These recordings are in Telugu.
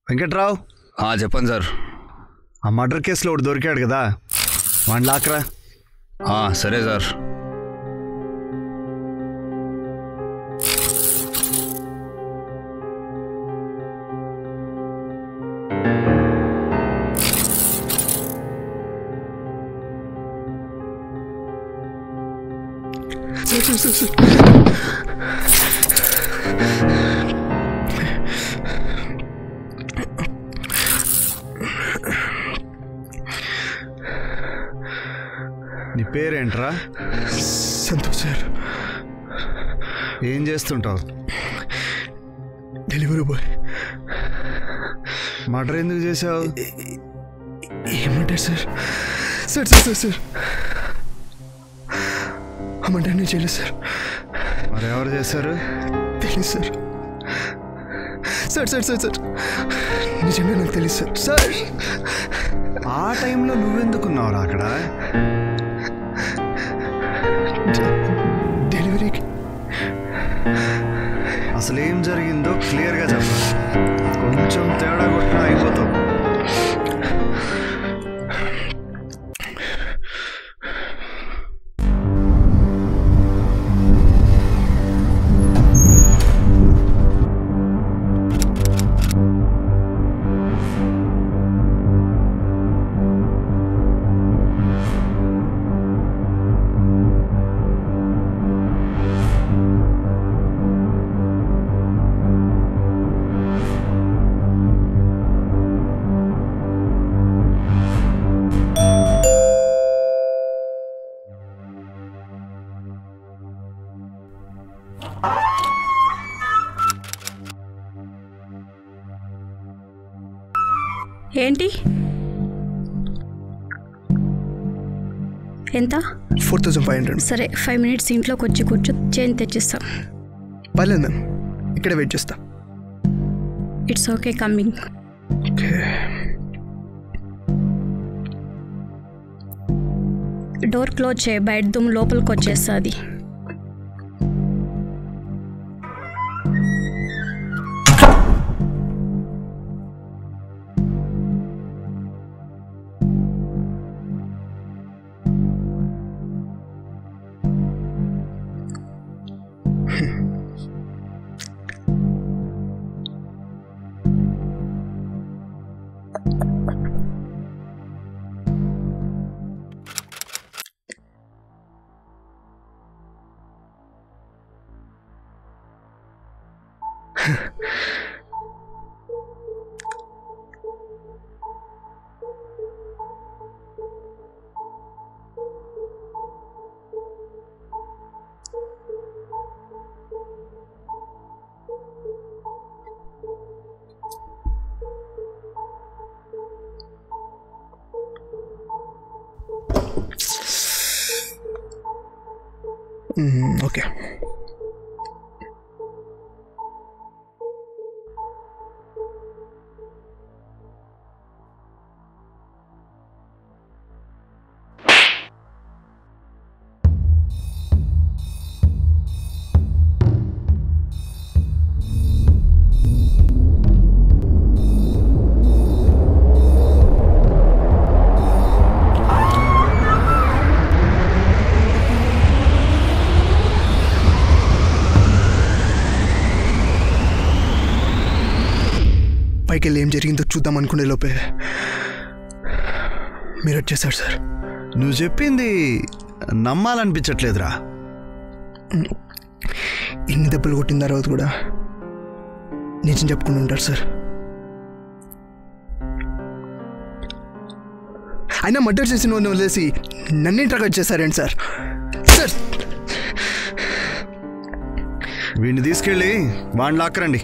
వెంకట్రావు ఆ, చెప్పండి సార్ ఆ మర్డర్ కేసులో ఒకటి దొరికాడు కదా వాడిని లాక్రా ఆ, సరే సార్ నీ పేరేంట్రా సంతోష్ సార్ ఏం చేస్తుంటావు డెలివరీ బాయ్ మర్డర్ ఎందుకు చేసావు ఏమంటారు sir sir sir sir sir అమ్మంటే నేను చేయలేదు సార్ మరి ఎవరు చేశారు తెలియదు sir sir sir sir sir నిజంగా నాకు తెలియదు సార్ సార్ ఆ టైంలో నువ్వెందుకున్నావురా అక్కడ డెలివరీకి అసలు ఏం జరిగిందో క్లియర్గా చెప్పాలి కొంచెం తేడా కొట్టినా అయిపోతావు ఏంటి ఎంత ఫోర్ థౌజండ్ ఫైవ్ హండ్రెడ్ సరే ఫైవ్ మినిట్స్ ఇంట్లోకి వచ్చి కూర్చో చేంజ్ తెచ్చిస్తాం పర్లేదు మ్యామ్ ఇక్కడే వెయిట్ చేస్తా it's okay coming okay door close చేయ బయట దుమ్ము లోపలికి వచ్చేస్తుంది ఓకే పైకి వెళ్ళి ఏం జరిగిందో చూద్దాం అనుకునే లోపే మీరు వచ్చేసారు సార్ నువ్వు చెప్పింది నమ్మాలనిపించట్లేదురా ఇన్ని దెబ్బలు కొట్టిన తర్వాత కూడా నిజం చెప్పుకుని ఉంటారు సార్ అయినా మర్డర్ చేసిన వాడిని వదిలేసి నన్ను ఇంటర్గట్ చేశారేంటి సార్ సార్ వీడిని తీసుకెళ్ళి వాడిని లాక్కరండి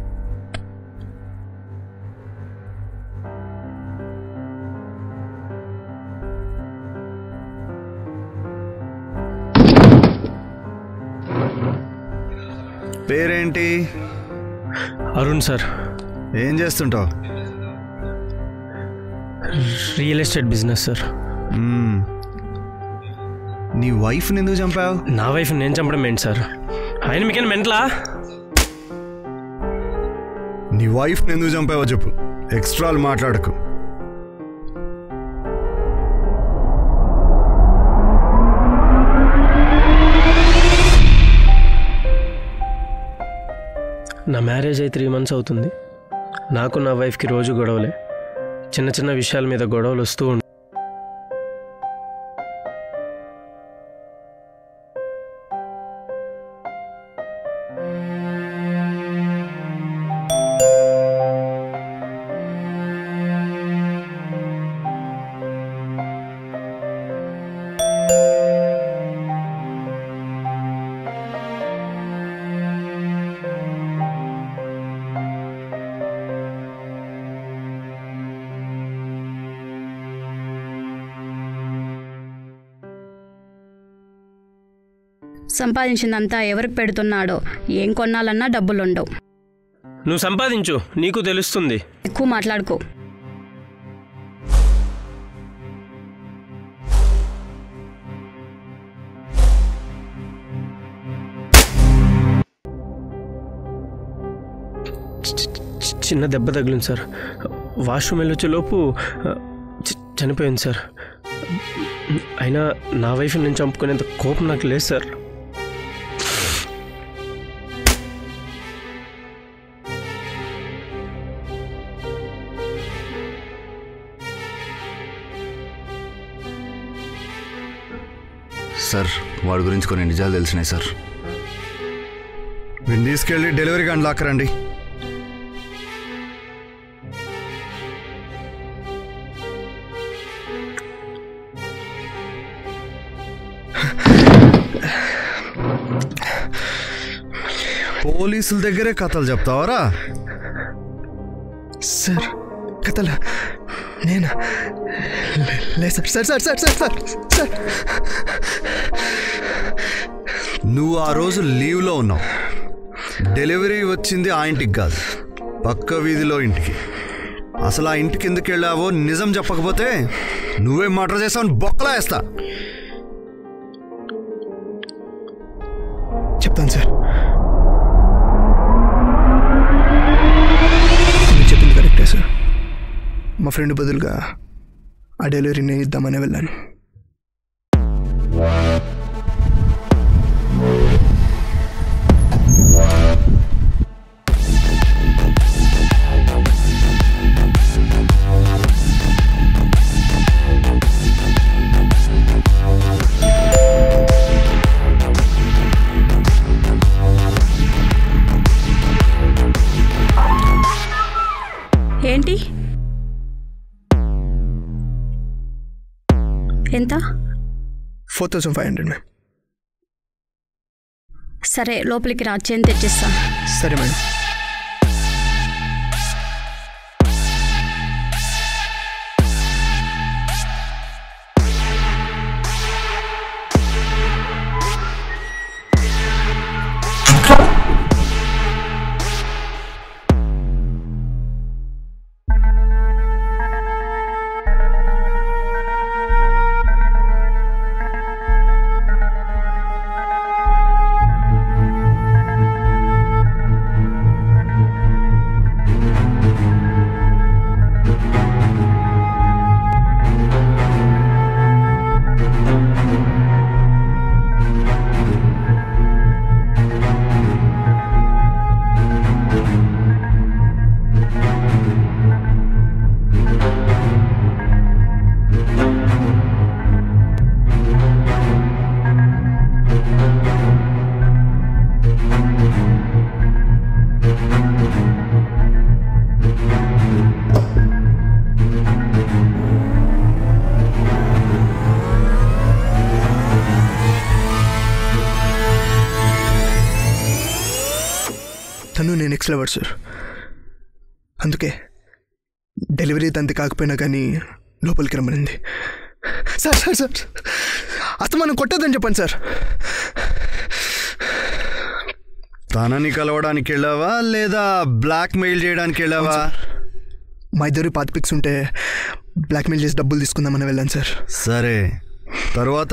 పేరేంటి అరుణ్ సార్ ఏం చేస్తుంటావు రియల్ ఎస్టేట్ బిజినెస్ సార్ మ్మ్. నీ వైఫ్ని ఎందుకు చంపావు నా వైఫ్ నేను చంపడం ఏంటి సార్ ఆయన మీకేనా మెంటలా నీ వైఫ్ని ఎందుకు చంపావో చెప్పు ఎక్స్ట్రాలు మాట్లాడకు నా మ్యారేజ్ అయి త్రీ మంత్స్ అవుతుంది నాకు నా వైఫ్కి రోజు గొడవలే చిన్న చిన్న విషయాల మీద గొడవలు వస్తూ ఉంటాయి సంపాదించిందంతా ఎవరికి పెడుతున్నాడో ఏం కొనాలన్నా డబ్బులుండవు నువ్వు సంపాదించు నీకు తెలుస్తుంది ఎక్కువ మాట్లాడుకో చి- చిన్న దెబ్బ తగిలింది సార్ వాష్రూమ్ వెళ్ళొచ్చే లోపు ఆ, చ- చనిపోయింది సార్ అయినా నా వైఫ్ నేను చంపుకునేంత కోపం నాకు లేదు సార్ సార్ వాడి గురించి కొన్ని నిజాలు తెలిసినాయి సార్ వీడిని తీసుకెళ్ళి డెలివరీ గంట లాక్కరండి పోలీసుల దగ్గరే కథలు చెప్తావరా సార్ కథల నేనా లే- లే sir sir sir sir sir sir sir నువ్వు ఆ రోజు లీవ్లో ఉన్నావు డెలివరీ వచ్చింది ఆ ఇంటికి కాదు పక్క వీధిలో ఇంటికి అసలు ఆ ఇంటికి ఎందుకు వెళ్ళావో నిజం చెప్పకపోతే నువ్వేం మటర్ చేసావు బొక్కలా వేస్తా చెప్తాను సార్ మీరు చెప్పింది కరెక్టే సార్ మా ఫ్రెండ్ బదులుగా ఆ డెలివరీ నేను ఇద్దామని వెళ్ళాను ఏంటి ఎంత four thousand five hundred ma'am సరే లోపలికి రా చేను తెచ్చిస్తా సరే మేడం తను నేను ఎక్స్ లవర్ సార్ అందుకే డెలివరీ తంతి కాకపోయినా కానీ లోపలికి రమ్మనింది సార్ సార్ సార్ అసలు మనం కొట్టేదని చెప్పండి సార్ తనని కలవడానికి వెళ్ళావా లేదా బ్లాక్ మెయిల్ చేయడానికి వెళ్ళావా మా ఇద్దరు పాత పిక్స్ ఉంటే బ్లాక్మెయిల్ చేసి డబ్బులు తీసుకుందామని వెళ్ళాను సార్ సరే తర్వాత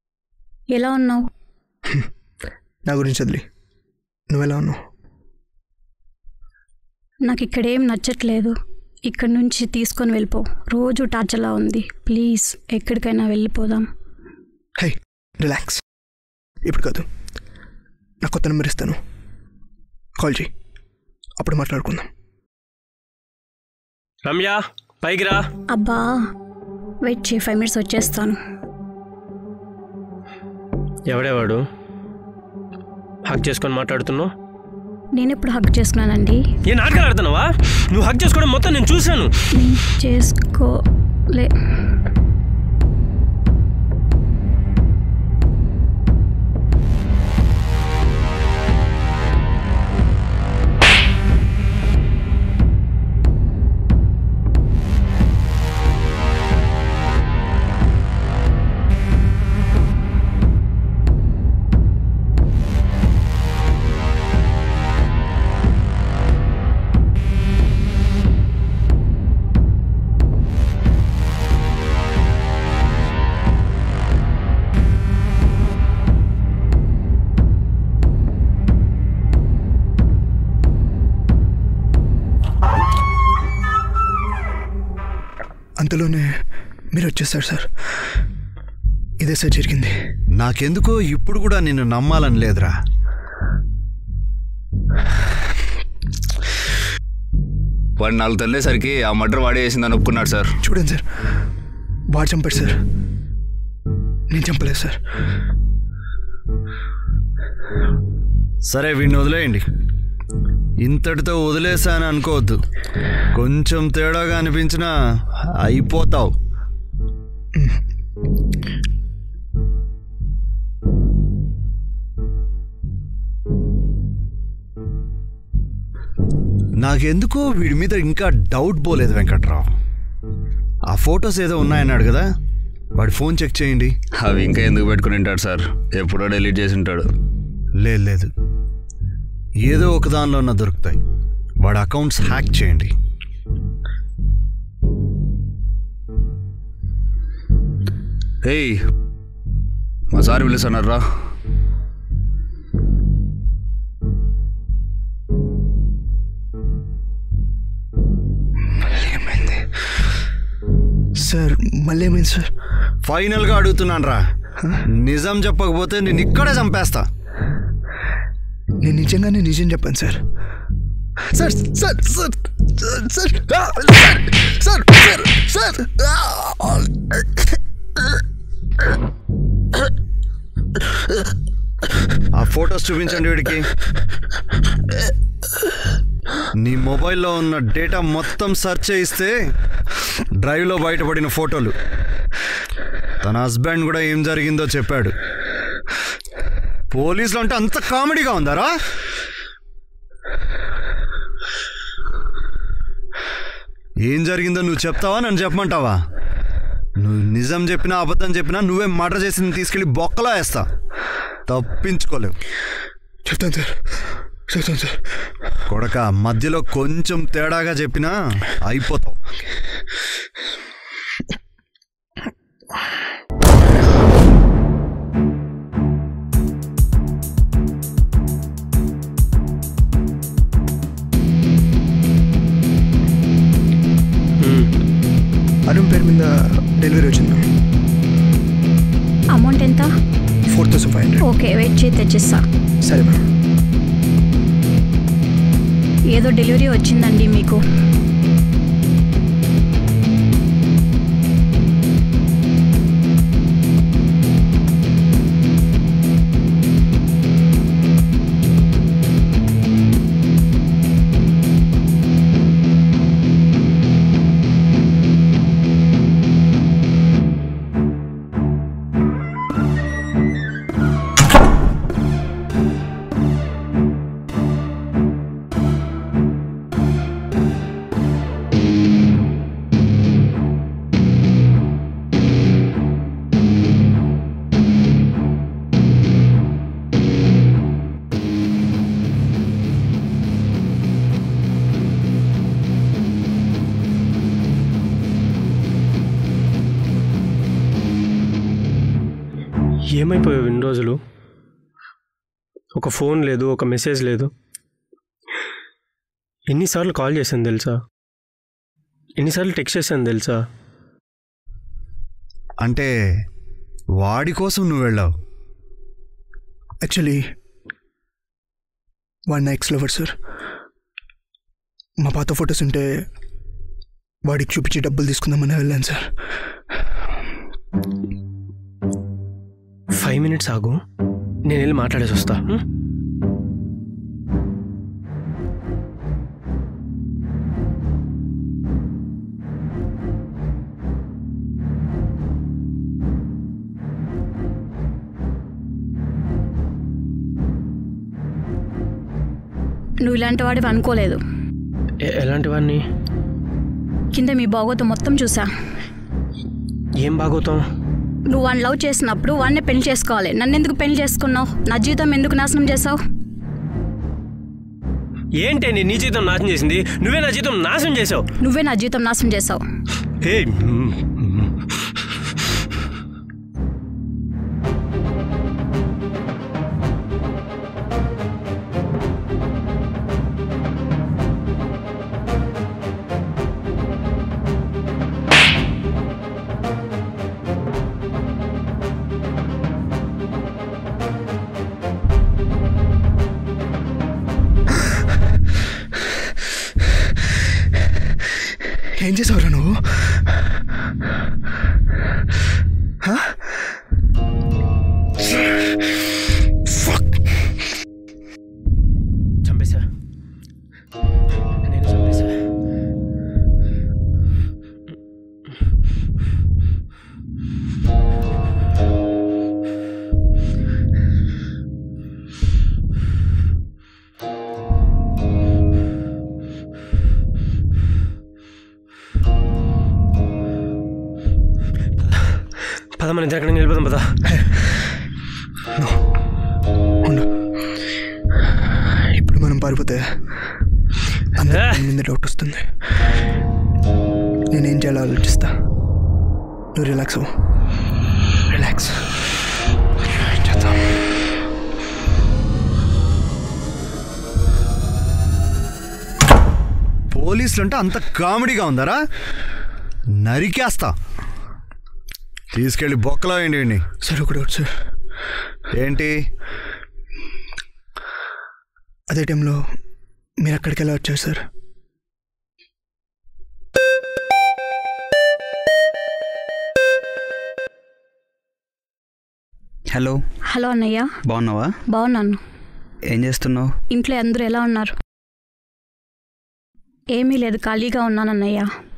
ఎలా ఉన్నావు నా గురించి వదిలి నువ్వెలా ఉన్నావు నాకు ఇక్కడేం నచ్చట్లేదు ఇక్కడ నుంచి తీసుకొని వెళ్ళిపో రోజు టార్చర్లా ఉంది ప్లీజ్ ఎక్కడికైనా వెళ్ళిపోదాం హై రిలాక్స్ ఇప్పుడు కాదు నా కొత్త నెంబర్ ఇస్తాను కాల్ చేయి అప్పుడు మాట్లాడుకుందాం రమ్య పైకి రా అబ్బా వెయిట్ చేయి ఫైవ్ మినిట్స్ వచ్చేస్తాను ఎవడేవాడు హక్ చేసుకొని మాట్లాడుతున్నావు నేను ఎప్పుడు హక్ చేసుకున్నానండి ఏ నాటకాలు ఆడుతున్నావా నువ్వు హక్ చేసుకోవడం మొత్తం నేను చూశాను నేను చేసుకోలే అంతలోనే మీరు వచ్చేసారు సార్ ఇదే సార్ జరిగింది నాకెందుకో ఇప్పుడు కూడా నిన్ను నమ్మాలని లేదురా వాడు నాలుగు తల్లేసరికి ఆ మర్డర్ వాడే వేసిందని ఒప్పుకున్నాడు సార్ చూడండి సార్ వాడు చంపాడు సార్ నేను చంపలేదు సార్ సరే వీడిని వదిలేయండి ఇంతటితో వదిలేసాను అనుకోవద్దు కొంచెం తేడాగా అనిపించినా అయిపోతావు నాకెందుకో వీడి మీద ఇంకా డౌట్ పోలేదు వెంకట్రావు ఆ ఫొటోస్ ఏదో ఉన్నాయన్నాడు కదా వాడి ఫోన్ చెక్ చేయండి అవి ఇంకా ఎందుకు పెట్టుకుని ఉంటాడు సార్ ఎప్పుడో డిలీట్ చేసి ఉంటాడు లేదు లేదు ఏదో ఒక దానిలో దొరుకుతాయి వాడి అకౌంట్స్ హ్యాక్ చేయండి ఏయ్ మా సార్ పిలుస్తున్నారా ఏమైంది సార్ మళ్ళీ ఏమైంది సార్ ఫైనల్గా అడుగుతున్నాను రా నిజం చెప్పకపోతే నేను ఇక్కడే చంపేస్తా నేను నిజంగానే నిజం చెప్పాను sir sir sir sir sir sir sir sir sir ఆ ఫొటోస్ చూపించండి వీడికి నీ మొబైల్లో ఉన్న డేటా మొత్తం సెర్చ్ చేయిస్తే డ్రైవ్లో బయటపడిన ఫోటోలు తన హస్బెండ్ కూడా ఏం జరిగిందో చెప్పాడు పోలీసులు అంటే అంత కామెడీగా ఉందారా ఏం జరిగిందో నువ్వు చెప్తావా నన్ను చెప్పమంటావా నువ్వు నిజం చెప్పినా అబద్ధం చెప్పినా నువ్వే మర్డర్ చేసింది తీసుకెళ్ళి బొక్కలో వేస్తా తప్పించుకోలేవు చెప్తాను సార్ చెప్తాను సార్ కొడక మధ్యలో కొంచెం తేడాగా చెప్పినా అయిపోతావు అరుణ్ పేరు మీద డెలివరీ వచ్చింది అమౌంట్ ఎంత four thousand five hundred okay wait చేయి తెచ్చిస్తా సరే మేడం ఏదో డెలివరీ వచ్చిందండి మీకు ఏమైపోయావు ఇన్ని రోజులు ఒక ఫోన్ లేదు ఒక మెసేజ్ లేదు ఎన్నిసార్లు కాల్ చేశాను తెలుసా ఎన్నిసార్లు టెక్స్ట్ చేశాను తెలుసా అంటే వాడి కోసం నువ్వు వెళ్ళావు యాక్చువల్లీ వాడు నా ఎక్స్ లవర్ సార్ మా పాత ఫొటోస్ ఉంటే వాడికి చూపించి డబ్బులు తీసుకుందామని వెళ్ళాను సార్ ఫైవ్ మినిట్స్ ఆగు నేను వెళ్ళి మాట్లాడేసి వస్తా ఉం? నువ్వు ఇలాంటి వాడివి అనుకోలేదు ఎ- ఎలాంటి వాడిని కింద మీ బాగోతం మొత్తం చూసా ఏం బాగోతాం నువ్వు వాడిని లవ్ చేసినప్పుడు వాడినే పెళ్లి చేసుకోవాలి నన్ను ఎందుకు పెళ్లి చేసుకున్నావు నా జీవితం ఎందుకు నాశనం చేసావు ఏంటి నీ నీ జీవితం నాశనం చేసింది నువ్వే నా జీవితం నాశనం చేసావు నువ్వే నా జీవితం నాశనం చేసావు హే ఏం చేసావురా నువ్వు హా? Fuck. చంపేశా నేను చంపేశా పద మన ఇద్దరు ఎక్కడికి వెళ్ళిపోదాం పద ఉండు ఇప్పుడు మనం పారిపోతే అందరి మీద డౌట్ వస్తుంది నేనేం చేయాలో ఆలోచిస్తా నువ్వు రిలాక్స్ అవ్వు రిలాక్స్ చేద్దాం పోలీసులు అంటే అంత కామెడీగా ఉందరా నరికేస్తా తీసుకెళ్ళి బొక్కలో వేయండి వీడిని. సార్ ఒక డౌట్ సార్ ఏంటి అదే టైంలో మీరు అక్కడికి ఎలా వచ్చారు సార్ హలో హలో అన్నయ్య బాగున్నావా బాగున్నాను ఏం చేస్తున్నావు ఇంట్లో అందరూ ఎలా ఉన్నారు ఏమీ లేదు ఖాళీగా ఉన్నాను అన్నయ్య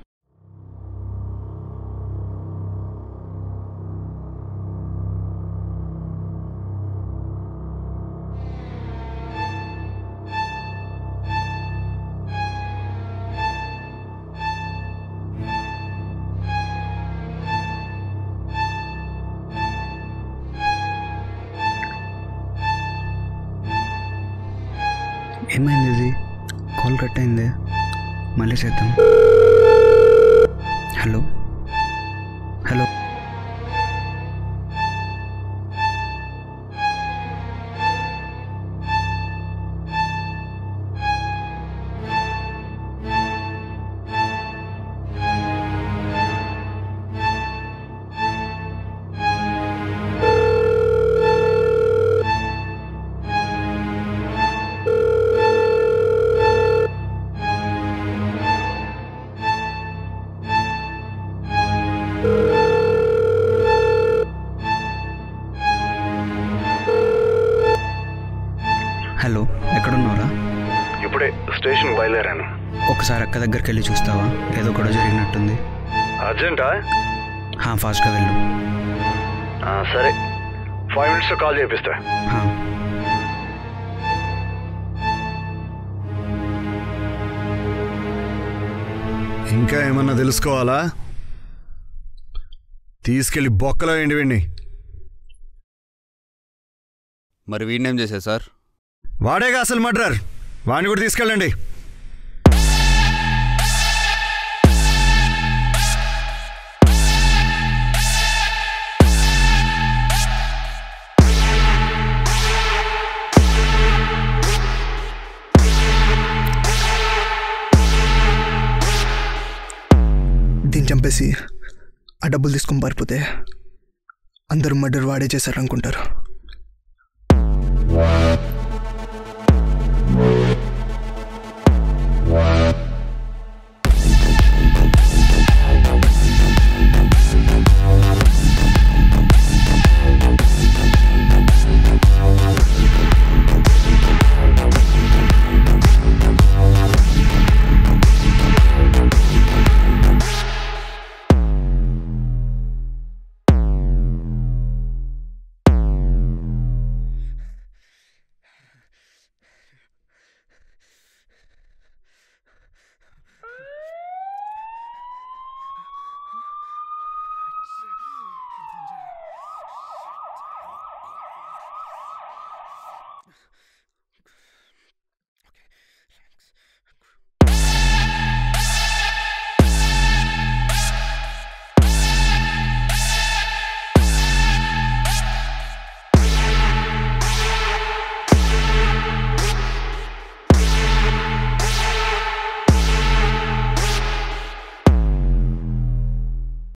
ఏమైంది ఇది కాల్ కట్ అయింది మళ్ళీ చేద్దాం హలో హలో హలో ఎక్కడున్నావురా ఇప్పుడే స్టేషన్ బయలుదేరాను ఒకసారి అక్క దగ్గరికి వెళ్ళి చూస్తావా ఏదో గొడవ జరిగినట్టుంది అర్జెంటా హా, ఫాస్ట్గా వెళ్ళు సరే ఫైవ్ మినిట్స్లో కాల్ చేపిస్తా హా. ఇంకా ఏమన్నా తెలుసుకోవాలా తీసుకెళ్ళి బొక్కలో వేయండి వీడిని మరి వీడినేం చేశా సార్ వాడేగా అసలు మర్డరర్ వాడిని కూడా తీసుకెళ్ళండి చేసి ఆ డబ్బులు తీసుకొని పారిపోతే అందరూ మర్డర్ వాడే చేశారు అనుకుంటారు